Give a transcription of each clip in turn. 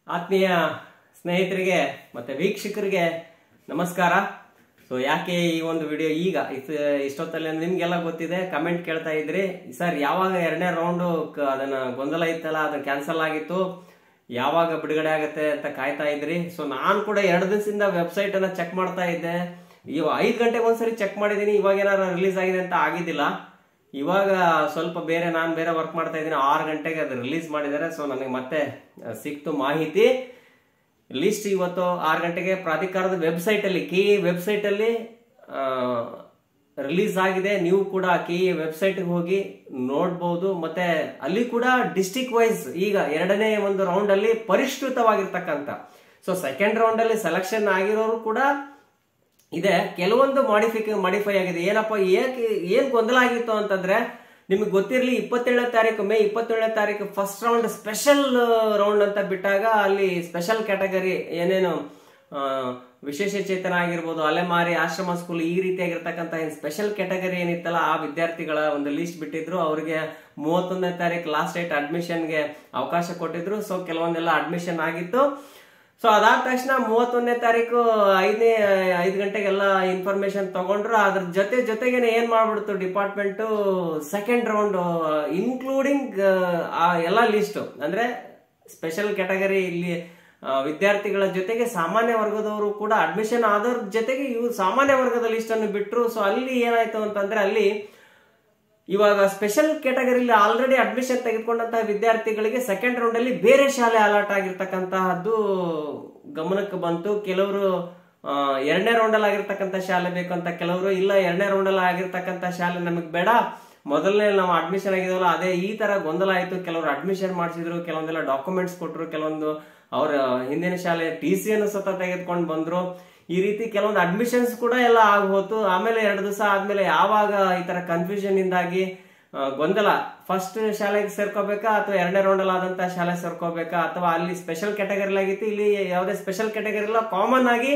ಆತ್ಮೀಯ ಸ್ನೇಹಿತರಿಗೆ ಮತ್ತೆ ವೀಕ್ಷಕರಿಗೆ ನಮಸ್ಕಾರ ಸೊ ಯಾಕೆ ಈ ಒಂದು ವಿಡಿಯೋ ಈಗ ಇಸ್- ಇಷ್ಟೊತ್ತಲ್ಲಿ ನಿಮ್ಗೆಲ್ಲ ಗೊತ್ತಿದೆ ಕಮೆಂಟ್ ಕೇಳ್ತಾ ಇದ್ರಿ ಸರ್ ಯಾವಾಗ ಎರಡನೇ ರೌಂಡು ಅದನ್ನ ಗೊಂದಲ ಇತ್ತಲ್ಲ ಅದನ್ನ ಕ್ಯಾನ್ಸಲ್ ಆಗಿತ್ತು ಯಾವಾಗ ಬಿಡುಗಡೆ ಆಗುತ್ತೆ ಅಂತ ಕಾಯ್ತಾ ಇದ್ರಿ ಸೊ ನಾನು ಕೂಡ ಎರಡು ದಿವಸದಿಂದ ವೆಬ್ಸೈಟ್ ಅನ್ನ ಚೆಕ್ ಮಾಡ್ತಾ ಇದ್ದೆ ಇವ ಐದು ಗಂಟೆಗೆ ಒಂದ್ಸರಿ ಚೆಕ್ ಮಾಡಿದೀನಿ ಇವಾಗ ಏನಾರ ರಿಲೀಸ್ ಆಗಿದೆ ಅಂತ ಆಗಿದ್ದಿಲ್ಲ ಇವಾಗ ಸ್ವಲ್ಪ ಬೇರೆ ನಾನು ಬೇರೆ ವರ್ಕ್ ಮಾಡ್ತಾ ಇದ್ದೀನಿ ಆರು ಗಂಟೆಗೆ ಅದು ರಿಲೀಸ್ ಮಾಡಿದ್ದಾರೆ ಸೊ ನನಗೆ ಮತ್ತೆ ಆ, ಸಿಕ್ತು ಮಾಹಿತಿ ಲಿಸ್ಟ್ ಇವತ್ತು ಆರು ಗಂಟೆಗೆ ಪ್ರಾಧಿಕಾರದ ವೆಬ್ಸೈಟ್ ಅಲ್ಲಿ ಕೆ ವೆಬ್ಸೈಟ್ ಅಲ್ಲಿ ರಿಲೀಸ್ ಆಗಿದೆ ನೀವು ಕೂಡ ಕೆ ವೆಬ್ಸೈಟ್ ಹೋಗಿ ನೋಡ್ಬೋದು ಮತ್ತೆ ಅಲ್ಲಿ ಕೂಡ ಡಿಸ್ಟಿಕ್ ವೈಸ್ ಈಗ ಎರಡನೇ ಒಂದು ರೌಂಡ್ ಅಲ್ಲಿ ಪರಿಷ್ಕೃತವಾಗಿರ್ತಕ್ಕಂಥ ಸೊ ಸೆಕೆಂಡ್ ರೌಂಡ್ ಅಲ್ಲಿ ಸೆಲೆಕ್ಷನ್ ಆಗಿರೋರು ಕೂಡ ಇದೆ ಕೆಲವೊಂದು ಮಾಡಿಫಿಕ ಮಾಡಿಫೈ ಆಗಿದೆ ಏನಪ್ಪ ಏಕೆ ಏನ್ ಗೊಂದಲ ಆಗಿತ್ತು ಅಂತಂದ್ರೆ ನಿಮಗೆ ಗೊತ್ತಿರಲಿ ಇಪ್ಪತ್ತೇಳನೇ ತಾರೀಕು ಮೇ ಇಪ್ಪತ್ತೇಳನೇ ತಾರೀಕು ಫಸ್ಟ್ ರೌಂಡ್ ಸ್ಪೆಷಲ್ ರೌಂಡ್ ಅಂತ ಬಿಟ್ಟಾಗ ಅಲ್ಲಿ ಸ್ಪೆಷಲ್ ಕ್ಯಾಟಗರಿ ಏನೇನು ಆ, ವಿಶೇಷ ಚೇತನ ಆಗಿರ್ಬೋದು ಅಲೆಮಾರಿ ಆಶ್ರಮ ಸ್ಕೂಲ್ ಈ ರೀತಿಯಾಗಿರ್ತಕ್ಕಂಥ ಏನು ಸ್ಪೆಷಲ್ ಕ್ಯಾಟಗರಿ ಏನಿತ್ತಲ್ಲ ಆ ವಿದ್ಯಾರ್ಥಿಗಳ ಒಂದು ಲಿಸ್ಟ್ ಬಿಟ್ಟಿದ್ರು ಅವರಿಗೆ ಮೂವತ್ತೊಂದನೇ ತಾರೀಕು ಲಾಸ್ಟ್ ಡೇಟ್ ಅಡ್ಮಿಷನ್ಗೆ ಅವಕಾಶ ಕೊಟ್ಟಿದ್ರು ಸೊ ಕೆಲವೊಂದೆಲ್ಲ ಅಡ್ಮಿಷನ್ ಆಗಿತ್ತು ಸೊ ಅದಾದ ತಕ್ಷಣ ಮೂವತ್ತೊಂದನೇ ತಾರೀಕು ಐದನೇ ಐದು ಗಂಟೆಗೆಲ್ಲ ಇನ್ಫಾರ್ಮೇಶನ್ ತಗೊಂಡ್ರು ಅದ್ರ ಜೊತೆ ಜೊತೆಗೇನೆ ಏನ್ ಮಾಡ್ಬಿಡ್ತು ಡಿಪಾರ್ಟ್ಮೆಂಟ್ ಸೆಕೆಂಡ್ ರೌಂಡ್ ಇನ್ಕ್ಲೂಡಿಂಗ್ ಆ ಎಲ್ಲ ಲಿಸ್ಟ್ ಅಂದ್ರೆ ಸ್ಪೆಷಲ್ ಕ್ಯಾಟಗರಿ ಇಲ್ಲಿ ಆ, ವಿದ್ಯಾರ್ಥಿಗಳ ಜೊತೆಗೆ ಸಾಮಾನ್ಯ ವರ್ಗದವರು ಕೂಡ ಅಡ್ಮಿಷನ್ ಆದವ್ರ ಜೊತೆಗೆ ಇವು ಸಾಮಾನ್ಯ ವರ್ಗದ ಲಿಸ್ಟ್ ಅನ್ನು ಬಿಟ್ರು ಸೊ ಅಲ್ಲಿ ಏನಾಯ್ತು ಅಂತಂದ್ರೆ ಅಲ್ಲಿ ಇವಾಗ ಸ್ಪೆಷಲ್ ಕ್ಯಾಟಗರಿಲಿ ಆಲ್ರೆಡಿ ಅಡ್ಮಿಷನ್ ತೆಗೆದುಕೊಂಡಂತಹ ವಿದ್ಯಾರ್ಥಿಗಳಿಗೆ ಸೆಕೆಂಡ್ ರೌಂಡ್ ಅಲ್ಲಿ ಬೇರೆ ಶಾಲೆ ಅಲಾಟ್ ಆಗಿರ್ತಕ್ಕಂತಹದ್ದು ಗಮನಕ್ಕೆ ಬಂತು ಕೆಲವರು ಆ, ಎರಡನೇ ರೌಂಡ್ ಅಲ್ಲಿ ಆಗಿರ್ತಕ್ಕಂಥ ಶಾಲೆ ಬೇಕು ಅಂತ ಕೆಲವರು ಇಲ್ಲ ಎರಡನೇ ರೌಂಡ್ ಅಲ್ಲಿ ಆಗಿರ್ತಕ್ಕಂಥ ಶಾಲೆ ನಮಗೆ ಬೇಡ ಮೊದಲನೇ ನಾವು ಅಡ್ಮಿಷನ್ ಆಗಿದವಲ್ಲ ಅದೇ ಈ ತರ ಗೊಂದಲ ಆಯ್ತು ಕೆಲವರು ಅಡ್ಮಿಷನ್ ಮಾಡಿಸಿದ್ರು ಕೆಲವೊಂದೆಲ್ಲ ಡಾಕ್ಯುಮೆಂಟ್ಸ್ ಕೊಟ್ಟರು ಕೆಲವೊಂದು ಅವರ ಹಿಂದಿನ ಶಾಲೆ ಟಿ ಸಿ ಅನ್ನು ಸತ ತೆಗೆದುಕೊಂಡು ಬಂದ್ರು ಈ ರೀತಿ ಕೆಲವೊಂದು ಅಡ್ಮಿಷನ್ಸ್ ಕೂಡ ಎಲ್ಲ ಆಗೋತು ಆಮೇಲೆ ಎರಡು ದಿವಸ ಆದ್ಮೇಲೆ ಯಾವಾಗ ಈ ತರ ಕನ್ಫ್ಯೂಷನ್ ಇಂದಾಗಿ ಆ, ಗೊಂದಲ ಫಸ್ಟ್ ಶಾಲೆಗೆ ಸೇರ್ಕೋಬೇಕಾ ಅಥವಾ ಎರಡನೇ ರೌಂಡ್ ಅಲ್ಲಿ ಆದಂತ ಶಾಲೆ ಸೇರ್ಕೋಬೇಕಾ ಅಥವಾ ಅಲ್ಲಿ ಸ್ಪೆಷಲ್ ಕ್ಯಾಟಗರಿ ಆಗಿತ್ತು ಇಲ್ಲಿ ಯಾವುದೇ ಸ್ಪೆಷಲ್ ಕ್ಯಾಟಗರಿ ಇಲ್ಲ ಕಾಮನ್ ಆಗಿ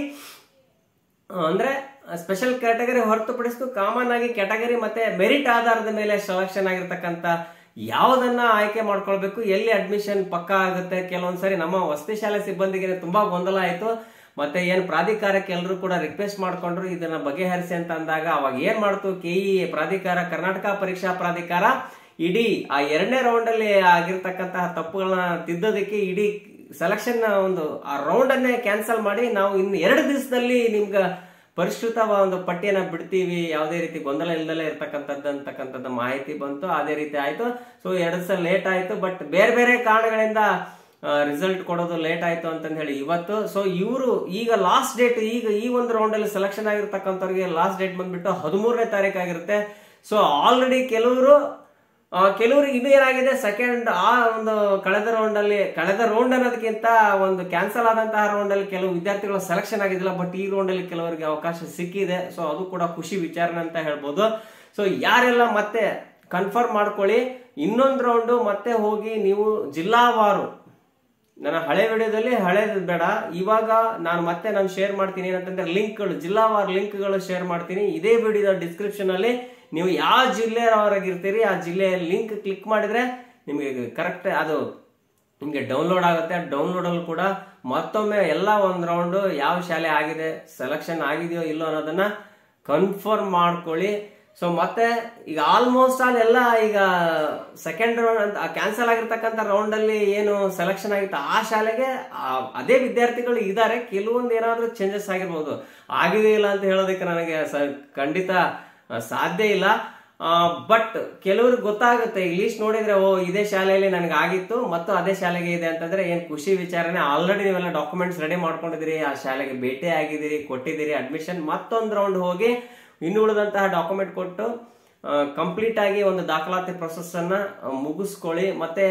ಆ, ಅಂದ್ರೆ ಸ್ಪೆಷಲ್ ಕ್ಯಾಟಗರಿ ಹೊರತುಪಡಿಸಿತು ಕಾಮನ್ ಆಗಿ ಕ್ಯಾಟಗರಿ ಮತ್ತೆ ಮೆರಿಟ್ ಆಧಾರದ ಮೇಲೆ ಸೆಲೆಕ್ಷನ್ ಆಗಿರ್ತಕ್ಕಂಥ ಯಾವ್ದನ್ನ ಆಯ್ಕೆ ಮಾಡ್ಕೊಳ್ಬೇಕು ಎಲ್ಲಿ ಅಡ್ಮಿಷನ್ ಪಕ್ಕಾ ಆಗುತ್ತೆ ಕೆಲವೊಂದ್ಸರಿ ನಮ್ಮ ವಸತಿ ಶಾಲೆ ಸಿಬ್ಬಂದಿಗೆ ತುಂಬಾ ಗೊಂದಲ ಆಯ್ತು ಮತ್ತೆ ಏನ್ ಪ್ರಾಧಿಕಾರಕ್ಕೆ ಎಲ್ಲರೂ ಕೂಡ ರಿಕ್ವೆಸ್ಟ್ ಮಾಡ್ಕೊಂಡ್ರು ಇದನ್ನ ಬಗೆಹರಿಸಿ ಅಂತ ಅಂದಾಗ ಅವಾಗ ಏನ್ ಮಾಡ್ತು ಕೆಇ ಪ್ರಾಧಿಕಾರ ಕರ್ನಾಟಕ ಪರೀಕ್ಷಾ ಪ್ರಾಧಿಕಾರ ಇಡೀ ಆ ಎರಡನೇ ರೌಂಡ್ ಅಲ್ಲಿ ಆಗಿರ್ತಕ್ಕಂತಹ ತಪ್ಪುಗಳನ್ನ ತಿದ್ದೋದಕ್ಕೆ ಇಡೀ ಸೆಲೆಕ್ಷನ್ ಒಂದು ಆ ರೌಂಡ್ ಅನ್ನೇ ಕ್ಯಾನ್ಸಲ್ ಮಾಡಿ ನಾವು ಇನ್ನು ಎರಡು ದಿವಸದಲ್ಲಿ ನಿಮ್ಗ ಪರಿಷ್ಕೃತ ಒಂದು ಪಟ್ಟಿಯನ್ನ ಬಿಡ್ತೀವಿ ಯಾವುದೇ ರೀತಿ ಗೊಂದಲ ಇಲ್ದಲೇ ಇರ್ತಕ್ಕಂಥದ್ದು ಅಂತಕ್ಕಂಥದ್ದು ಮಾಹಿತಿ ಬಂತು ಅದೇ ರೀತಿ ಆಯ್ತು ಸೊ ಎರಡು ದಿವಸ ಲೇಟ್ ಆಯ್ತು ಬಟ್ ಬೇರೆ ಬೇರೆ ಕಾರಣಗಳಿಂದ ರಿಸಲ್ಟ್ ಕೊಡೋದು ಲೇಟ್ ಆಯ್ತು ಅಂತಂದ್ ಹೇಳಿ ಇವತ್ತು ಸೊ ಇವರು ಈಗ ಲಾಸ್ಟ್ ಡೇಟ್ ಈಗ ಈ ಒಂದು ರೌಂಡ್ ಅಲ್ಲಿ ಸೆಲೆಕ್ಷನ್ ಆಗಿರ್ತಕ್ಕಂಥವ್ರಿಗೆ ಲಾಸ್ಟ್ ಡೇಟ್ ಬಂದ್ಬಿಟ್ಟು ಹದಿಮೂರನೇ ತಾರೀಕು ಆಗಿರುತ್ತೆ ಸೊ ಆಲ್ರೆಡಿ ಕೆಲವರು ಆ, ಕೆಲವ್ರಿಗೆ ಇದು ಏನಾಗಿದೆ ಸೆಕೆಂಡ್ ಆ ಒಂದು ಕಳೆದ ರೌಂಡ್ ಅಲ್ಲಿ ಕಳೆದ ರೌಂಡ್ ಅನ್ನೋದಕ್ಕಿಂತ ಒಂದು ಕ್ಯಾನ್ಸಲ್ ಆದಂತಹ ರೌಂಡ್ ಅಲ್ಲಿ ಕೆಲವು ವಿದ್ಯಾರ್ಥಿಗಳು ಸೆಲೆಕ್ಷನ್ ಆಗಿದಿಲ್ಲ ಬಟ್ ಈ ರೌಂಡ್ ಅಲ್ಲಿ ಕೆಲವರಿಗೆ ಅವಕಾಶ ಸಿಕ್ಕಿದೆ ಸೊ ಅದು ಕೂಡ ಖುಷಿ ವಿಚಾರಣೆ ಅಂತ ಹೇಳ್ಬೋದು ಸೊ ಯಾರೆಲ್ಲ ಮತ್ತೆ ಕನ್ಫರ್ಮ್ ಮಾಡ್ಕೊಳ್ಳಿ ಇನ್ನೊಂದು ರೌಂಡ್ ಮತ್ತೆ ಹೋಗಿ ನೀವು ಜಿಲ್ಲಾವಾರು ನನ್ನ ಹಳೆ ವಿಡಿಯೋದಲ್ಲಿ ಹಳೇದು ಬೇಡ ಇವಾಗ ನಾನು ಮತ್ತೆ ನಾನು ಶೇರ್ ಮಾಡ್ತೀನಿ ಏನಂತಂದ್ರೆ ಲಿಂಕ್ಗಳು ಜಿಲ್ಲಾವಾರ್ ಲಿಂಕ್ಗಳು ಶೇರ್ ಮಾಡ್ತೀನಿ ಇದೇ ವಿಡಿಯೋದ ಡಿಸ್ಕ್ರಿಪ್ಷನ್ ಅಲ್ಲಿ ನೀವು ಯಾವ ಜಿಲ್ಲೆಯವರಾಗಿರ್ತೀರಿ ಆ ಜಿಲ್ಲೆಯ ಲಿಂಕ್ ಕ್ಲಿಕ್ ಮಾಡಿದ್ರೆ ನಿಮಗೆ ಕರೆಕ್ಟ್ ಅದು ನಿಮಗೆ ಡೌನ್ಲೋಡ್ ಆಗುತ್ತೆ ಡೌನ್ಲೋಡ್ ಅಲ್ಲಿ ಕೂಡ ಮತ್ತೊಮ್ಮೆ ಎಲ್ಲ ಒಂದ್ ರೌಂಡ್ ಯಾವ ಶಾಲೆ ಆಗಿದೆ ಸೆಲೆಕ್ಷನ್ ಆಗಿದೆಯೋ ಇಲ್ಲೋ ಅನ್ನೋದನ್ನ ಕನ್ಫರ್ಮ್ ಮಾಡ್ಕೊಳ್ಳಿ ಸೊ ಮತ್ತೆ ಈಗ ಆಲ್ಮೋಸ್ಟ್ ಆಲ್ ಎಲ್ಲ ಈಗ ಸೆಕೆಂಡ್ ರೌಂಡ್ ಅಂತ ಕ್ಯಾನ್ಸಲ್ ಆಗಿರ್ತಕ್ಕಂಥ ರೌಂಡ್ ಅಲ್ಲಿ ಏನು ಸೆಲೆಕ್ಷನ್ ಆಗಿತ್ತು ಆ ಶಾಲೆಗೆ ಆ- ಅದೇ ವಿದ್ಯಾರ್ಥಿಗಳು ಇದ್ದಾರೆ ಕೆಲವೊಂದು ಏನಾದ್ರೂ ಚೇಂಜಸ್ ಆಗಿರ್ಬೋದು ಆಗಿದೆ ಇಲ್ಲ ಅಂತ ಹೇಳೋದಕ್ಕೆ ನನಗೆ ಸ- ಖಂಡಿತ ಆ, ಸಾಧ್ಯ ಇಲ್ಲ ಬಟ್ ಕೆಲವ್ರಿಗೆ ಗೊತ್ತಾಗುತ್ತೆ ಈ ಲೀಸ್ಟ್ ನೋಡಿದ್ರೆ ಓ ಇದೇ ಶಾಲೆಯಲ್ಲಿ ನನಗೆ ಆಗಿತ್ತು ಮತ್ತು ಅದೇ ಶಾಲೆಗೆ ಇದೆ ಅಂತಂದ್ರೆ ಏನ್ ಖುಷಿ ವಿಚಾರನೆ ಆಲ್ರೆಡಿ ನೀವೆಲ್ಲ ಡಾಕ್ಯುಮೆಂಟ್ಸ್ ರೆಡಿ ಮಾಡ್ಕೊಂಡಿದ್ದೀರಿ ಆ ಶಾಲೆಗೆ ಭೇಟಿ ಆಗಿದ್ದೀರಿ ಕೊಟ್ಟಿದ್ದೀರಿ ಅಡ್ಮಿಷನ್ ಮತ್ತೊಂದು ರೌಂಡ್ ಹೋಗಿ ಇನ್ನು ಉಳಿದಂತಹ ಡಾಕ್ಯುಮೆಂಟ್ ಕೊಟ್ಟು ಕಂಪ್ಲೀಟ್ ಆಗಿ ಒಂದು ದಾಖಲಾತಿ ಪ್ರೊಸೆಸ್ ಅನ್ನ ಆ, ಮುಗಿಸ್ಕೊಳ್ಳಿ ಮತ್ತೆ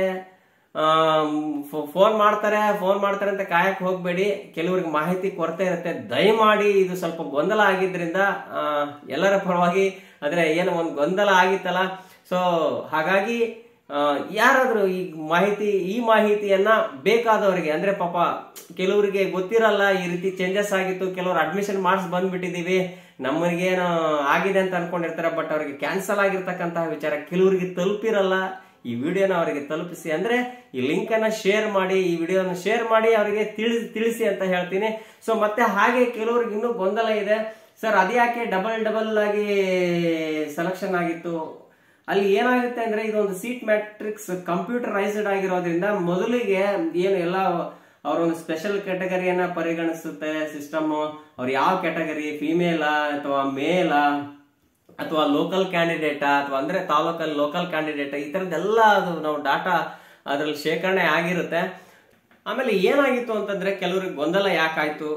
ಫೋನ್ ಮಾಡ್ತಾರೆ ಫೋನ್ ಮಾಡ್ತಾರೆ ಅಂತ ಕಾಯಕ್ ಹೋಗ್ಬೇಡಿ ಕೆಲವ್ರಿಗೆ ಮಾಹಿತಿ ಕೊರತೆ ಇರುತ್ತೆ ದಯಮಾಡಿ ಇದು ಸ್ವಲ್ಪ ಗೊಂದಲ ಆಗಿದ್ರಿಂದ ಆ, ಎಲ್ಲರ ಪರವಾಗಿ ಅಂದ್ರೆ ಏನು ಒಂದು ಗೊಂದಲ ಆಗಿತ್ತಲ್ಲ ಸೊ ಹಾಗಾಗಿ ಆ, ಯಾರಾದ್ರೂ ಈ ಮಾಹಿತಿ ಈ ಮಾಹಿತಿಯನ್ನ ಬೇಕಾದವರಿಗೆ ಅಂದ್ರೆ ಪಾಪ ಕೆಲವರಿಗೆ ಗೊತ್ತಿರಲ್ಲ ಈ ರೀತಿ ಚೇಂಜಸ್ ಆಗಿತ್ತು ಕೆಲವರು ಅಡ್ಮಿಷನ್ ಮಾಡಿಸ್ ಬಂದ್ಬಿಟ್ಟಿದೀವಿ ನಮ್ಮನಿಗೇನು ಆಗಿದೆ ಅಂತ ಅನ್ಕೊಂಡಿರ್ತಾರೆ ಬಟ್ ಅವ್ರಿಗೆ ಕ್ಯಾನ್ಸಲ್ ಆಗಿರ್ತಕ್ಕಂತಹ ವಿಚಾರ ಕೆಲವರಿಗೆ ತಲುಪಿರಲ್ಲ ಈ ವಿಡಿಯೋನ ಅವರಿಗೆ ತಲುಪಿಸಿ ಅಂದ್ರೆ ಈ ಲಿಂಕ್ ಅನ್ನ ಶೇರ್ ಮಾಡಿ ಈ ವಿಡಿಯೋನ ಶೇರ್ ಮಾಡಿ ಅವರಿಗೆ ತಿಳಿಸಿ ತಿಳಿಸಿ ಅಂತ ಹೇಳ್ತೀನಿ ಸೊ ಮತ್ತೆ ಹಾಗೆ ಕೆಲವ್ರಿಗೆ ಇನ್ನೂ ಗೊಂದಲ ಇದೆ ಸರ್ ಅದ್ಯಾಕೆ ಡಬಲ್ ಡಬಲ್ ಆಗಿ ಸೆಲೆಕ್ಷನ್ ಆಗಿತ್ತು ಅಲ್ಲಿ ಏನಾಗುತ್ತೆ ಅಂದ್ರೆ ಇದೊಂದು ಸೀಟ್ ಮ್ಯಾಟ್ರಿಕ್ಸ್ ಕಂಪ್ಯೂಟರೈಸ್ಡ್ ಆಗಿರೋದ್ರಿಂದ ಮೊದಲಿಗೆ ಏನು ಎಲ್ಲ ಅವರೊಂದು ಸ್ಪೆಷಲ್ ಕ್ಯಾಟಗರಿಯನ್ನ ಪರಿಗಣಿಸುತ್ತೆ ಸಿಸ್ಟಮ್ ಅವ್ರು ಯಾವ ಕ್ಯಾಟಗರಿ ಫಿಮೇಲಾ ಅಥವಾ ಮೇಲಾ ಅಥವಾ ಲೋಕಲ್ ಕ್ಯಾಂಡಿಡೇಟ್ ಅಥವಾ ಅಂದ್ರೆ ತಾಲೂಕಲ್ಲಿ ಲೋಕಲ್ ಕ್ಯಾಂಡಿಡೇಟ್ ಈ ತರದ್ದೆಲ್ಲ ಅದು ನಾವು ಡಾಟಾ ಅದರಲ್ಲಿ ಶೇಖರಣೆ ಆಗಿರುತ್ತೆ ಆಮೇಲೆ ಏನಾಗಿತ್ತು ಅಂತಂದ್ರೆ ಕೆಲವ್ರಿಗೆ ಗೊಂದಲ ಯಾಕಾಯ್ತು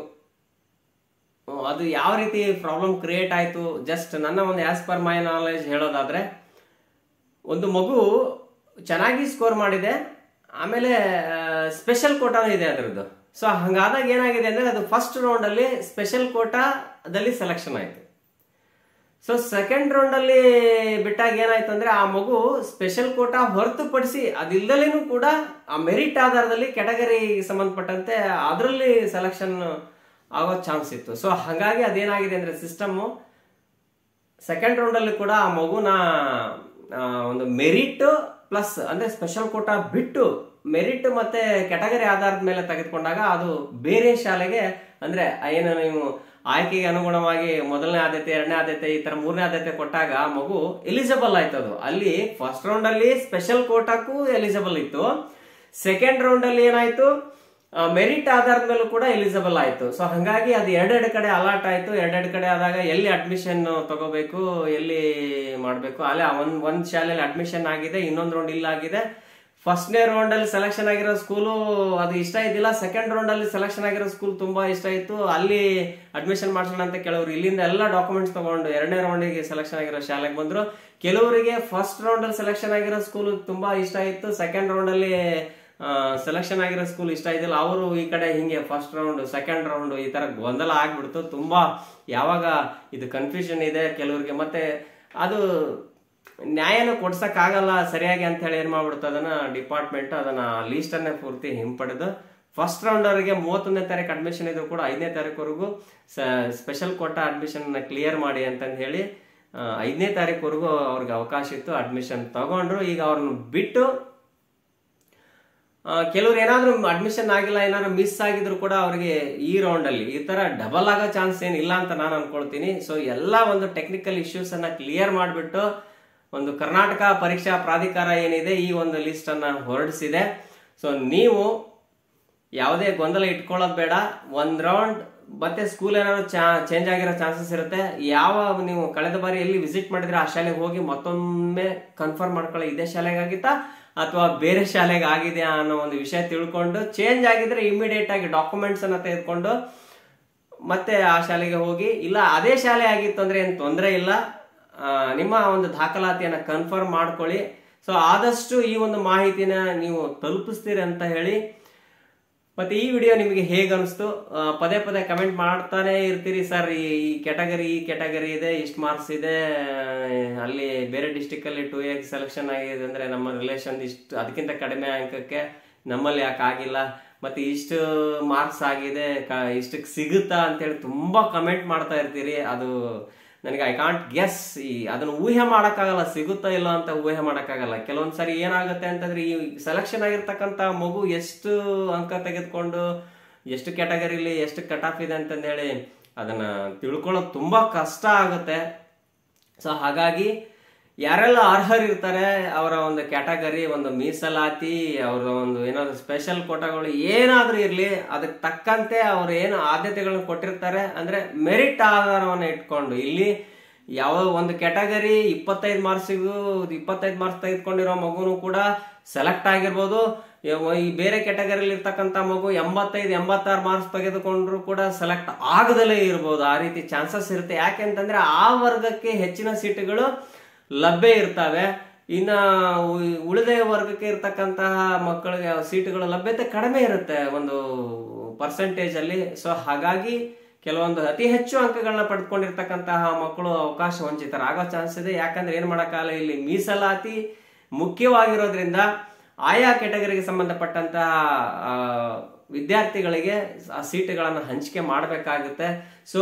ಹ್ಮ್, ಅದು ಯಾವ ರೀತಿ ಪ್ರಾಬ್ಲಮ್ ಕ್ರಿಯೇಟ್ ಆಯ್ತು ಜಸ್ಟ್ ನನ್ನ ಒಂದು ಆಸ್ ಪರ್ ಮೈ ನಾಲೆಜ್ ಹೇಳೋದಾದ್ರೆ ಒಂದು ಮಗು ಚೆನ್ನಾಗಿ ಸ್ಕೋರ್ ಮಾಡಿದೆ ಆಮೇಲೆ ಸ್ಪೆಷಲ್ ಕೋಟಾನು ಇದೆ ಅದರದ್ದು ಸೊ ಹಂಗಾದಾಗ ಏನಾಗಿದೆ ಅಂದ್ರೆ ಅದು ಫಸ್ಟ್ ರೌಂಡ್ ಅಲ್ಲಿ ಸ್ಪೆಷಲ್ ಕೋಟಾದಲ್ಲಿ ಸೆಲೆಕ್ಷನ್ ಆಯ್ತು ಸೊ ಸೆಕೆಂಡ್ ರೌಂಡ್ ಅಲ್ಲಿ ಬಿಟ್ಟಾಗ ಏನಾಯ್ತು ಅಂದ್ರೆ ಆ ಮಗು ಸ್ಪೆಷಲ್ ಕೋಟಾ ಹೊರತುಪಡಿಸಿ ಅದಿಲ್ಲದೇನು ಕೂಡ ಆ ಮೆರಿಟ್ ಆಧಾರದಲ್ಲಿ ಕೆಟಗರಿ ಸಂಬಂಧಪಟ್ಟಂತೆ ಅದರಲ್ಲಿ ಸೆಲೆಕ್ಷನ್ ಆಗೋ ಚಾನ್ಸ್ ಇತ್ತು ಸೊ ಹಾಗಾಗಿ ಅದೇನಾಗಿದೆ ಅಂದ್ರೆ ಸಿಸ್ಟಮ್ ಸೆಕೆಂಡ್ ರೌಂಡ್ ಅಲ್ಲಿ ಕೂಡ ಆ ಮಗುನ ಆ, ಒಂದು ಮೆರಿಟ್ ಪ್ಲಸ್ ಅಂದ್ರೆ ಸ್ಪೆಷಲ್ ಕೋಟಾ ಬಿಟ್ಟು ಮೆರಿಟ್ ಮತ್ತೆ ಕೆಟಗರಿ ಆಧಾರದ ಮೇಲೆ ತೆಗೆದುಕೊಂಡಾಗ ಅದು ಬೇರೆ ಶಾಲೆಗೆ ಅಂದ್ರೆ ಏನು ನೀವು ಆಯ್ಕೆಗೆ ಅನುಗುಣವಾಗಿ ಮೊದಲನೇ ಆದ್ಯತೆ ಎರಡನೇ ಆದ್ಯತೆ ಈ ತರ ಮೂರನೇ ಆದ್ಯತೆ ಕೊಟ್ಟಾಗ ಆ ಮಗು ಎಲಿಜಿಬಲ್ ಆಯ್ತು ಅದು ಅಲ್ಲಿ ಫಸ್ಟ್ ರೌಂಡ್ ಅಲ್ಲಿ ಸ್ಪೆಷಲ್ ಕೋಟಾಕ್ಕೂ ಎಲಿಜಿಬಲ್ ಇತ್ತು ಸೆಕೆಂಡ್ ರೌಂಡ್ ಅಲ್ಲಿ ಏನಾಯ್ತು ಮೆರಿಟ್ ಆಧಾರದ ಮೇಲೂ ಕೂಡ ಎಲಿಜಿಬಲ್ ಆಯ್ತು ಸೊ ಹಂಗಾಗಿ ಅದು ಎರಡೆರಡು ಕಡೆ ಅಲಾಟ್ ಆಯ್ತು ಎರಡೆರಡು ಕಡೆ ಆದಾಗ ಎಲ್ಲಿ ಅಡ್ಮಿಷನ್ ತಗೋಬೇಕು ಎಲ್ಲಿ ಮಾಡಬೇಕು ಅಲ್ಲೇ ಒಂದ್ ಒಂದ್ ಶಾಲೆಯಲ್ಲಿ ಅಡ್ಮಿಷನ್ ಆಗಿದೆ ಇನ್ನೊಂದು ರೌಂಡ್ ಇಲ್ಲ ಆಗಿದೆ ಫಸ್ಟ್ನೇ ರೌಂಡ್ ಅಲ್ಲಿ ಸೆಲೆಕ್ಷನ್ ಆಗಿರೋ ಸ್ಕೂಲು ಅದು ಇಷ್ಟ ಇದ್ದಿಲ್ಲ ಸೆಕೆಂಡ್ ರೌಂಡ್ ಅಲ್ಲಿ ಸೆಲೆಕ್ಷನ್ ಆಗಿರೋ ಸ್ಕೂಲ್ ತುಂಬಾ ಇಷ್ಟ ಇತ್ತು ಅಲ್ಲಿ ಅಡ್ಮಿಷನ್ ಮಾಡ್ಸೋಣ ಅಂತ ಕೆಲವರು ಇಲ್ಲಿಂದ ಎಲ್ಲ ಡಾಕ್ಯುಮೆಂಟ್ಸ್ ತಗೊಂಡು ಎರಡನೇ ರೌಂಡಿಗೆ ಸೆಲೆಕ್ಷನ್ ಆಗಿರೋ ಶಾಲೆಗೆ ಬಂದ್ರು ಕೆಲವರಿಗೆ ಫಸ್ಟ್ ರೌಂಡ್ ಅಲ್ಲಿ ಸೆಲೆಕ್ಷನ್ ಆಗಿರೋ ಸ್ಕೂಲ್ ತುಂಬಾ ಇಷ್ಟ ಇತ್ತು ಸೆಕೆಂಡ್ ರೌಂಡ್ ಅಲ್ಲಿ ಸೆಲೆಕ್ಷನ್ ಆಗಿರೋ ಸ್ಕೂಲ್ ಇಷ್ಟ ಇದ್ದಿಲ್ಲ ಅವರು ಈ ಕಡೆ ಹಿಂಗೆ ಫಸ್ಟ್ ರೌಂಡ್ ಸೆಕೆಂಡ್ ರೌಂಡ್ ಈ ತರ ಗೊಂದಲ ಆಗ್ಬಿಡ್ತು ತುಂಬಾ ಯಾವಾಗ ಇದು ಕನ್ಫ್ಯೂಷನ್ ಇದೆ ಕೆಲವರಿಗೆ ಮತ್ತೆ ಅದು ನ್ಯಾಯನ ಕೊಡ್ಸಕ್ ಆಗಲ್ಲ ಸರಿಯಾಗಿ ಅಂತ ಹೇಳಿ ಏನ್ ಮಾಡ್ಬಿಡ್ತು ಅದನ್ನ ಡಿಪಾರ್ಟ್ಮೆಂಟ್ ಅದನ್ನ ಲೀಸ್ಟ್ ಅನ್ನೇ ಪೂರ್ತಿ ಹಿಂಪಡೆದು ಫಸ್ಟ್ ರೌಂಡ್ ಅವರಿಗೆ ಮೂವತ್ತೊಂದನೇ ತಾರೀಕು ಅಡ್ಮಿಷನ್ ಇದ್ರು ಕೂಡ ಐದನೇ ತಾರೀಕುವರೆಗೂ ಸ್ಪೆಷಲ್ ಕೊಟ್ಟ ಅಡ್ಮಿಷನ್ ಕ್ಲಿಯರ್ ಮಾಡಿ ಅಂತಂದು ಹೇಳಿ ಆ, ಐದನೇ ತಾರೀಕುವರೆಗೂ ಅವ್ರಿಗೆ ಅವಕಾಶ ಇತ್ತು ಅಡ್ಮಿಷನ್ ತಗೊಂಡ್ರು ಈಗ ಅವ್ರನ್ನ ಬಿಟ್ಟು ಆ, ಕೆಲವ್ರು ಏನಾದ್ರೂ ಅಡ್ಮಿಷನ್ ಆಗಿಲ್ಲ ಏನಾದ್ರು ಮಿಸ್ ಆಗಿದ್ರು ಕೂಡ ಅವರಿಗೆ ಈ ರೌಂಡ್ ಅಲ್ಲಿ ಈ ತರ ಡಬಲ್ ಆಗೋ ಚಾನ್ಸ್ ಏನಿಲ್ಲ ಅಂತ ನಾನು ಅನ್ಕೊಳ್ತೀನಿ ಸೊ ಎಲ್ಲ ಒಂದು ಟೆಕ್ನಿಕಲ್ ಇಶ್ಯೂಸ್ ಅನ್ನ ಕ್ಲಿಯರ್ ಮಾಡಿಬಿಟ್ಟು ಒಂದು ಕರ್ನಾಟಕ ಪರೀಕ್ಷಾ ಪ್ರಾಧಿಕಾರ ಏನಿದೆ ಈ ಒಂದು ಲಿಸ್ಟ್ ಅನ್ನ ಹೊರಡಿಸಿದೆ ಸೊ ನೀವು ಯಾವುದೇ ಗೊಂದಲ ಇಟ್ಕೊಳ್ಳೋದು ಬೇಡ ಒಂದ್ ರೌಂಡ್ ಮತ್ತೆ ಸ್ಕೂಲ್ ಏನಾದ್ರು ಚೇಂಜ್ ಆಗಿರೋ ಚಾನ್ಸಸ್ ಇರುತ್ತೆ ಯಾವ ನೀವು ಕಳೆದ ಬಾರಿ ಎಲ್ಲಿ ವಿಸಿಟ್ ಮಾಡಿದ್ರೆ ಆ ಶಾಲೆಗೆ ಹೋಗಿ ಮತ್ತೊಮ್ಮೆ ಕನ್ಫರ್ಮ್ ಮಾಡ್ಕೊಳ್ಳಿ ಇದೇ ಶಾಲೆಗೆ ಆಗಿತ್ತಾ ಅಥವಾ ಬೇರೆ ಶಾಲೆಗೆ ಆಗಿದೆ ಅನ್ನೋ ಒಂದು ವಿಷಯ ತಿಳ್ಕೊಂಡು ಚೇಂಜ್ ಆಗಿದ್ರೆ ಇಮಿಡಿಯೇಟ್ ಆಗಿ ಡಾಕ್ಯುಮೆಂಟ್ಸ್ ಅನ್ನ ತೆಗೆದುಕೊಂಡು ಮತ್ತೆ ಆ ಶಾಲೆಗೆ ಹೋಗಿ ಇಲ್ಲ ಅದೇ ಶಾಲೆ ಆಗಿತ್ತು ಅಂದ್ರೆ ಏನು ತೊಂದರೆ ಇಲ್ಲ ಆ, ನಿಮ್ಮ ಒಂದು ದಾಖಲಾತಿಯನ್ನ ಕನ್ಫರ್ಮ್ ಮಾಡ್ಕೊಳ್ಳಿ ಸೊ ಆದಷ್ಟು ಈ ಒಂದು ಮಾಹಿತಿನ ನೀವು ತಲುಪಿಸ್ತೀರಿ ಅಂತ ಹೇಳಿ ಮತ್ತೆ ಈ ವಿಡಿಯೋ ನಿಮಗೆ ಹೇಗೆ ಅನಿಸ್ತು ಆ, ಪದೇ ಪದೇ ಕಮೆಂಟ್ ಮಾಡ್ತಾನೆ ಇರ್ತೀರಿ ಸರ್ ಈ ಕ್ಯಾಟಗರಿ ಈ ಕ್ಯಾಟಗರಿ ಇದೆ ಇಷ್ಟು ಮಾರ್ಕ್ಸ್ ಇದೆ ಆ, ಅಲ್ಲಿ ಬೇರೆ ಡಿಸ್ಟಿಕ್ ಅಲ್ಲಿ ಟೂ ಎಕ್ಸ್ ಸೆಲೆಕ್ಷನ್ ಆಗಿದೆ ಅಂದ್ರೆ ನಮ್ಮ ರಿಲೇಷನ್ ಇಷ್ಟು ಅದಕ್ಕಿಂತ ಕಡಿಮೆ ಅಂಕಕ್ಕೆ ನಮ್ಮಲ್ಲಿ ಯಾಕೆ ಆಗಿಲ್ಲ ಮತ್ತೆ ಇಷ್ಟು ಮಾರ್ಕ್ಸ್ ಆಗಿದೆ ಕ- ಇಷ್ಟಕ್ಕೆ ಸಿಗುತ್ತಾ ಅಂತೇಳಿ ತುಂಬಾ ಕಮೆಂಟ್ ಮಾಡ್ತಾ ಇರ್ತೀರಿ ಅದು ನನಗೆ ಐ ಕಾಂಟ್ ಗೆಸ್ ಈ ಅದನ್ನ ಊಹೆ ಮಾಡಕ್ಕಾಗಲ್ಲ ಸಿಗುತ್ತಾ ಇಲ್ಲ ಅಂತ ಊಹೆ ಮಾಡಕ್ಕಾಗಲ್ಲ ಕೆಲವೊಂದ್ ಸರಿ ಏನಾಗುತ್ತೆ ಅಂತಂದ್ರೆ ಈ ಸೆಲೆಕ್ಷನ್ ಆಗಿರ್ತಕ್ಕಂತ ಮಗು ಎಷ್ಟು ಅಂಕ ತೆಗೆದುಕೊಂಡು ಎಷ್ಟು ಕ್ಯಾಟಗರಿಲಿ ಎಷ್ಟು ಕಟ್ ಆಫ್ ಇದೆ ಅಂತಂದು ಹೇಳಿ ಅದನ್ನ ತಿಳ್ಕೊಳ್ಳೋದು ತುಂಬಾ ಕಷ್ಟ ಆಗುತ್ತೆ ಸೊ ಹಾಗಾಗಿ ಯಾರೆಲ್ಲ ಅರ್ಹರಿರ್ತಾರೆ ಅವರ ಒಂದು ಕ್ಯಾಟಗರಿ ಒಂದು ಮೀಸಲಾತಿ ಅವರ ಒಂದು ಏನಾದ್ರು ಸ್ಪೆಷಲ್ ಕೋಟಾಗಳು ಏನಾದ್ರೂ ಇರ್ಲಿ ಅದಕ್ಕೆ ತಕ್ಕಂತೆ ಅವ್ರು ಏನು ಆದ್ಯತೆಗಳನ್ನ ಕೊಟ್ಟಿರ್ತಾರೆ ಅಂದ್ರೆ ಮೆರಿಟ್ ಆಧಾರವನ್ನು ಇಟ್ಕೊಂಡು ಇಲ್ಲಿ ಯಾವ ಒಂದು ಕ್ಯಾಟಗರಿ ಇಪ್ಪತ್ತೈದು ಮಾರ್ಕ್ಸಿಗೂ ಇಪ್ಪತ್ತೈದು ಮಾರ್ಕ್ಸ್ ತೆಗೆದುಕೊಂಡಿರೋ ಮಗುನು ಕೂಡ ಸೆಲೆಕ್ಟ್ ಆಗಿರ್ಬೋದು ಯಾವ- ಈ ಬೇರೆ ಕ್ಯಾಟಗರಿಲಿ ಇರ್ತಕ್ಕಂಥ ಮಗು ಎಂಬತ್ತೈದು ಎಂಬತ್ತಾರು ಮಾರ್ಕ್ಸ್ ತೆಗೆದುಕೊಂಡ್ರು ಕೂಡ ಸೆಲೆಕ್ಟ್ ಆಗದಲೇ ಇರ್ಬೋದು ಆ ರೀತಿ ಚಾನ್ಸಸ್ ಇರುತ್ತೆ ಯಾಕೆಂತಂದ್ರೆ ಆ ವರ್ಗಕ್ಕೆ ಹೆಚ್ಚಿನ ಸೀಟುಗಳು ಲಭ್ಯ ಇರ್ತವೆ ಇನ್ನ ಉ- ಉಳಿದ ವರ್ಗಕ್ಕೆ ಇರ್ತಕ್ಕಂತಹ ಮಕ್ಕಳಿಗೆ ಸೀಟುಗಳ ಲಭ್ಯತೆ ಕಡಿಮೆ ಇರುತ್ತೆ ಒಂದು ಪರ್ಸೆಂಟೇಜ್ ಅಲ್ಲಿ ಸೊ ಹಾಗಾಗಿ ಕೆಲವೊಂದು ಅತಿ ಹೆಚ್ಚು ಅಂಕಗಳನ್ನ ಪಡೆದುಕೊಂಡಿರ್ತಕ್ಕಂತಹ ಮಕ್ಕಳು ಅವಕಾಶ ವಂಚಿತರಾಗೋ ಚಾನ್ಸ್ ಇದೆ ಯಾಕಂದ್ರೆ ಏನ್ ಮಾಡಕ್ಕಾಗಲ್ಲ ಇಲ್ಲಿ ಮೀಸಲಾತಿ ಮುಖ್ಯವಾಗಿರೋದ್ರಿಂದ ಆಯಾ ಕೆಟಗರಿಗೆ ಸಂಬಂಧಪಟ್ಟಂತಹ ಆ, ವಿದ್ಯಾರ್ಥಿಗಳಿಗೆ ಆ ಸೀಟುಗಳನ್ನು ಹಂಚಿಕೆ ಮಾಡಬೇಕಾಗುತ್ತೆ ಸೊ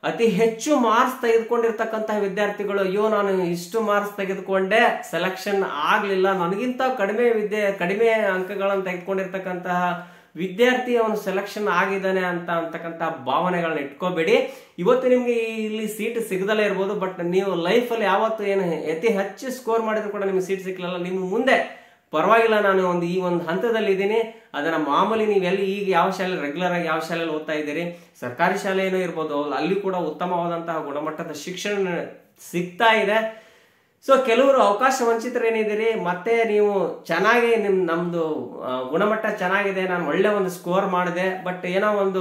ಅತಿ ಹೆಚ್ಚು ಮಾರ್ಕ್ಸ್ ತೆಗೆದುಕೊಂಡಿರ್ತಕ್ಕಂತಹ ವಿದ್ಯಾರ್ಥಿಗಳು ಅಯ್ಯೋ ನಾನು ಇಷ್ಟು ಮಾರ್ಕ್ಸ್ ತೆಗೆದುಕೊಂಡೆ ಸೆಲೆಕ್ಷನ್ ಆಗ್ಲಿಲ್ಲ ನನಗಿಂತ ಕಡಿಮೆ ವಿದ್ಯೆ ಕಡಿಮೆ ಅಂಕಗಳನ್ನು ತೆಗೆದುಕೊಂಡಿರ್ತಕ್ಕಂತಹ ವಿದ್ಯಾರ್ಥಿ ಅವನು ಸೆಲೆಕ್ಷನ್ ಆಗಿದ್ದಾನೆ ಅಂತ ಅಂತಕ್ಕಂಥ ಭಾವನೆಗಳನ್ನ ಇಟ್ಕೋಬೇಡಿ ಇವತ್ತು ನಿಮ್ಗೆ ಇಲ್ಲಿ ಸೀಟ್ ಸಿಗದಲ್ಲೇ ಇರ್ಬೋದು ಬಟ್ ನೀವು ಲೈಫಲ್ಲಿ ಯಾವತ್ತು ಏನು ಅತಿ ಹೆಚ್ಚು ಸ್ಕೋರ್ ಮಾಡಿದ್ರು ಕೂಡ ನಿಮ್ಗೆ ಸೀಟ್ ಸಿಕ್ಕಿಲ್ಲ ನಿಮ್ಮ ಮುಂದೆ ಪರವಾಗಿಲ್ಲ ನಾನು ಒಂದು ಈ ಒಂದು ಹಂತದಲ್ಲಿ ಇದ್ದೀನಿ ಅದನ್ನ ಮಾಮೂಲಿ ನೀವು ಎಲ್ಲಿ ಈಗ ಯಾವ ಶಾಲೆ ರೆಗ್ಯುಲರ್ ಆಗಿ ಯಾವ ಶಾಲೆಯಲ್ಲಿ ಓದ್ತಾ ಇದ್ದೀರಿ ಸರ್ಕಾರಿ ಶಾಲೆ ಏನೋ ಇರ್ಬೋದು ಅಲ್ಲಿ ಕೂಡ ಉತ್ತಮವಾದಂತಹ ಗುಣಮಟ್ಟದ ಶಿಕ್ಷಣ ಸಿಗ್ತಾ ಇದೆ ಸೊ ಕೆಲವರು ಅವಕಾಶ ವಂಚಿತರೇನಿದ್ದೀರಿ ಮತ್ತೆ ನೀವು ಚೆನ್ನಾಗಿ ನಿಮ್ ನಮ್ದು ಆ, ಗುಣಮಟ್ಟ ಚೆನ್ನಾಗಿದೆ ನಾನು ಒಳ್ಳೆ ಒಂದು ಸ್ಕೋರ್ ಮಾಡಿದೆ ಬಟ್ ಏನೋ ಒಂದು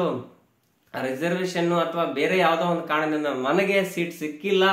ರಿಸರ್ವೇಶನ್ ಅಥವಾ ಬೇರೆ ಯಾವುದೋ ಒಂದು ಕಾರಣದಿಂದ ನನಗೆ ಸೀಟ್ ಸಿಕ್ಕಿಲ್ಲ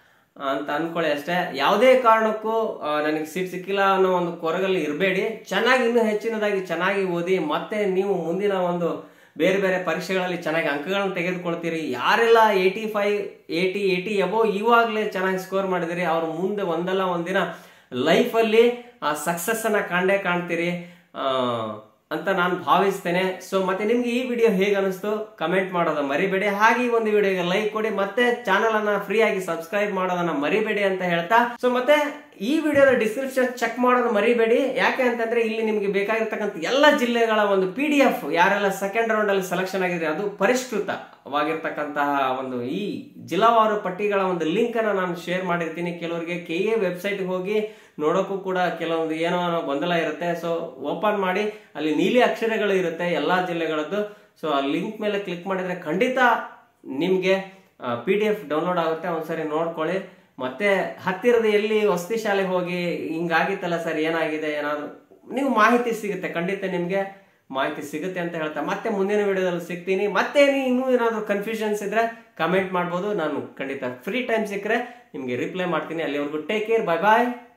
ಅಂತ ಅನ್ಕೊಳ್ಳಿ ಅಷ್ಟೇ ಯಾವುದೇ ಕಾರಣಕ್ಕೂ ಆ, ನನಗೆ ಸೀಟ್ ಸಿಕ್ಕಿಲ್ಲ ಅನ್ನೋ ಒಂದು ಕೊರಗಲ್ಲಿ ಇರಬೇಡಿ ಚೆನ್ನಾಗಿ ಇನ್ನೂ ಹೆಚ್ಚಿನದಾಗಿ ಚೆನ್ನಾಗಿ ಓದಿ ಮತ್ತೆ ನೀವು ಮುಂದಿನ ಒಂದು ಬೇರೆ ಬೇರೆ ಪರೀಕ್ಷೆಗಳಲ್ಲಿ ಚೆನ್ನಾಗಿ ಅಂಕಗಳನ್ನು ತೆಗೆದುಕೊಳ್ತೀರಿ ಯಾರೆಲ್ಲ eighty five eighty eighty above ಇವಾಗಲೇ ಚೆನ್ನಾಗಿ ಸ್ಕೋರ್ ಮಾಡಿದಿರಿ ಅವ್ರು ಮುಂದೆ ಒಂದಲ್ಲ ಒಂದಿನ ಲೈಫಲ್ಲಿ ಆ ಸಕ್ಸಸ್ ಅನ್ನ ಕಾಣೇ ಕಾಣ್ತೀರಿ ಆ, ಅಂತ ನಾನು ಭಾವಿಸ್ತೇನೆ ಸೊ ಮತ್ತೆ ನಿಮ್ಗೆ ಈ ವಿಡಿಯೋ ಹೇಗೆ ಅನಿಸ್ತು ಕಮೆಂಟ್ ಮಾಡೋದು ಮರಿಬೇಡಿ ಹಾಗೆ ಈ ಒಂದು ವಿಡಿಯೋಗೆ ಲೈಕ್ ಕೊಡಿ ಮತ್ತೆ ಚಾನಲ್ ಅನ್ನ ಫ್ರೀ ಆಗಿ ಸಬ್ಸ್ಕ್ರೈಬ್ ಮಾಡೋದನ್ನ ಮರಿಬೇಡಿ ಅಂತ ಹೇಳ್ತಾ ಸೊ ಮತ್ತೆ ಈ ವಿಡಿಯೋದ ಡಿಸ್ಕ್ರಿಪ್ಷನ್ ಚೆಕ್ ಮಾಡೋದು ಮರಿಬೇಡಿ ಯಾಕೆ ಅಂತಂದ್ರೆ ಇಲ್ಲಿ ನಿಮಗೆ ಬೇಕಾಗಿರ್ತಕ್ಕಂಥ ಎಲ್ಲ ಜಿಲ್ಲೆಗಳ ಒಂದು ಪಿ ಡಿ ಎಫ್ ಯಾರೆಲ್ಲ ಸೆಕೆಂಡ್ ರೌಂಡ್ ಅಲ್ಲಿ ಸೆಲೆಕ್ಷನ್ ಆಗಿದ್ರೆ ಅದು ಪರಿಷ್ಕೃತವಾಗಿರ್ತಕ್ಕಂತಹ ಒಂದು ಈ ಜಿಲ್ಲಾವಾರು ಪಟ್ಟಿಗಳ ಒಂದು ಲಿಂಕ್ ಅನ್ನ ನಾನು ಶೇರ್ ಮಾಡಿರ್ತೀನಿ ಕೆಲವರಿಗೆ ಕೆ ಎ ವೆಬ್ಸೈಟ್ ಹೋಗಿ ನೋಡೋಕ್ಕೂ ಕೂಡ ಕೆಲವೊಂದು ಏನೋ ಅನ್ನೋ ಗೊಂದಲ ಇರುತ್ತೆ ಸೊ ಓಪನ್ ಮಾಡಿ ಅಲ್ಲಿ ನೀಲಿ ಅಕ್ಷರಗಳು ಇರುತ್ತೆ ಎಲ್ಲಾ ಜಿಲ್ಲೆಗಳದ್ದು ಸೊ ಆ ಲಿಂಕ್ ಮೇಲೆ ಕ್ಲಿಕ್ ಮಾಡಿದ್ರೆ ಖಂಡಿತ ನಿಮ್ಗೆ ಪಿ ಡಿ ಎಫ್ ಡೌನ್ಲೋಡ್ ಆಗುತ್ತೆ ಒಂದ್ಸರಿ ನೋಡ್ಕೊಳ್ಳಿ ಮತ್ತೆ ಹತ್ತಿರದ ಎಲ್ಲಿ ವಸತಿ ಶಾಲೆಗೆ ಹೋಗಿ ಹಿಂಗಾಗಿತ್ತಲ್ಲ ಸರ್ ಏನಾಗಿದೆ ಏನಾದ್ರು ನೀವು ಮಾಹಿತಿ ಸಿಗುತ್ತೆ ಖಂಡಿತ ನಿಮ್ಗೆ ಮಾಹಿತಿ ಸಿಗುತ್ತೆ ಅಂತ ಹೇಳ್ತಾ ಮತ್ತೆ ಮುಂದಿನ ವಿಡಿಯೋದಲ್ಲಿ ಸಿಗ್ತೀನಿ ಮತ್ತೆ ನೀವು ಇನ್ನೂ ಏನಾದ್ರು ಕನ್ಫ್ಯೂಷನ್ಸ್ ಇದ್ರೆ ಕಮೆಂಟ್ ಮಾಡ್ಬೋದು ನಾನು ಖಂಡಿತ ಫ್ರೀ ಟೈಮ್ ಸಿಕ್ಕರೆ ನಿಮ್ಗೆ ರಿಪ್ಲೈ ಮಾಡ್ತೀನಿ ಅಲ್ಲಿವರೆಗೂ ಟೇಕ್ ಕೇರ್ ಬಾಯ್ ಬಾಯ್